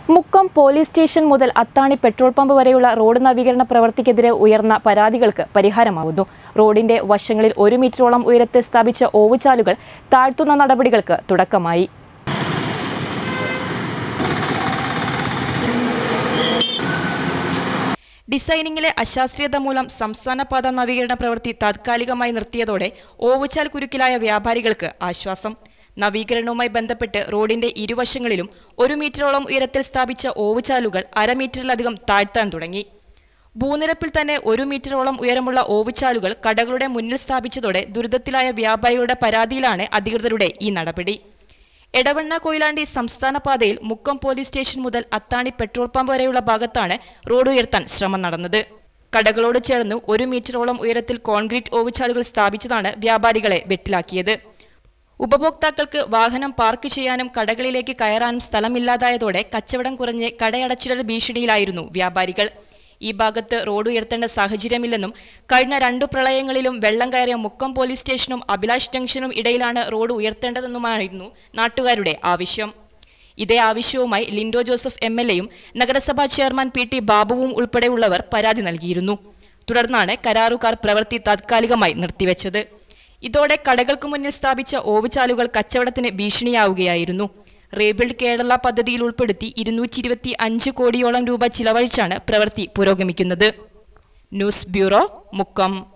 Mukkam police station മുതൽ Athani petrol pump വരെയുള്ള road നവീകരണ പ്രവൃത്തിക്കെതിരെ ഉയർന്ന പരാതികൾക്ക് പരിഹാരമാവുന്നു റോഡിന്റെ വശങ്ങളിൽ ഒരു മീറ്ററോളം ഉയരത്തിൽ സ്ഥാപിച്ച ഓവുചാലുകൾ താഴ്ത്തുന്ന നടപടികൾക്ക് തുടക്കമായി ഡിസൈനിങ്ങിലെ അശാസ്ത്രീയത മൂലം സംസ്ഥാന പാത നവീകരണ പ്രവൃത്തി താത്കാലികമായി നിർത്തിയതോടെ ഓവുചാൽ കുരുക്കിലായ വ്യാപാരികൾക്ക് ആശ്വാസം നവീകരണവുമായി ബന്ധപ്പെട്ട് റോഡിന്റെ ഇരുവശങ്ങളിലും ഒരു മീറ്ററോളം ഉയരത്തിൽ സ്ഥാപിച്ച ഓവുചാലുകൾ അരമീറ്ററിലധികം താഴ്ത്താൻ തുടങ്ങി ഭൂനിരപ്പിൽ തന്നെ ഒരു മീറ്ററോളം ഉയരമുള്ള ഓവുചാലുകൾ കടകളുടെ മുന്നിൽ സ്ഥാപിച്ചതോടെ ദുരിതത്തിലായ വ്യാപാരികളുടെ പരാതിയിലാണ് അധികൃതരുടെ ഈ നടപടി എടവണ്ണ കൊയിലാണ്ടി സംസ്ഥാന പാതയിൽ മുക്കം പോലീസ് സ്റ്റേഷൻ മുതൽ അത്താണി പെട്രോൾ പമ്പ് വരെയുള്ള ഭാഗത്താണ് റോഡ് ഉയർത്താൻ ശ്രമം നടന്നത് കടകളോട് ചേർന്ന് ഒരു മീറ്ററോളം ഉയരത്തിൽ കോൺക്രീറ്റ് ഓവുചാലുകൾ സ്ഥാപിച്ചതാണ് വ്യാപാരികളെ വെട്ടിലാക്കിയത് ഉപഭോക്താക്കൾക്ക് വാഹനം പാർക്ക് ചെയ്യാനും കടകളിലേക്ക് കയറാനും സ്ഥലമില്ലാതായതോടെ കച്ചവടം കുറഞ്ഞ് കടയടച്ചിടൽ ഭീഷണിയിലായിരുന്നു വ്യാപാരികൾ ഈ ഭാഗത്ത് റോഡ് ഉയർത്തേണ്ട സാഹചര്യമില്ലെന്നും കഴിഞ്ഞ രണ്ടു പ്രളയങ്ങളിലും വെള്ളം കയറിയ മുക്കം പോലീസ് സ്റ്റേഷനും അഭിലാഷ് ജംഗ്ഷനും ഇടയിലാണ് റോഡ് ഉയർത്തേണ്ടതെന്നുമായിരുന്നു നാട്ടുകാരുടെ ആവശ്യം ഇതേ ആവശ്യവുമായി ലിൻഡോ ജോസഫ് എം എൽ എയും നഗരസഭാ ചെയർമാൻ പി ടി ബാബുവും ഉൾപ്പെടെയുള്ളവർ പരാതി നൽകിയിരുന്നു തുടർന്നാണ് കരാറുകാർ പ്രവൃത്തി താത്കാലികമായി നിർത്തിവെച്ചത് ഇതോടെ കടകൾക്ക് മുന്നിൽ സ്ഥാപിച്ച ഓവുചാലുകൾ കച്ചവടത്തിന് ഭീഷണിയാവുകയായിരുന്നു റീബിൽഡ് കേരള പദ്ധതിയിൽ ഉൾപ്പെടുത്തി ഇരുന്നൂറ്റി ഇരുപത്തി അഞ്ച് കോടിയോളം രൂപ ചിലവഴിച്ചാണ് പ്രവൃത്തി പുരോഗമിക്കുന്നത് ന്യൂസ് ബ്യൂറോ മുക്കം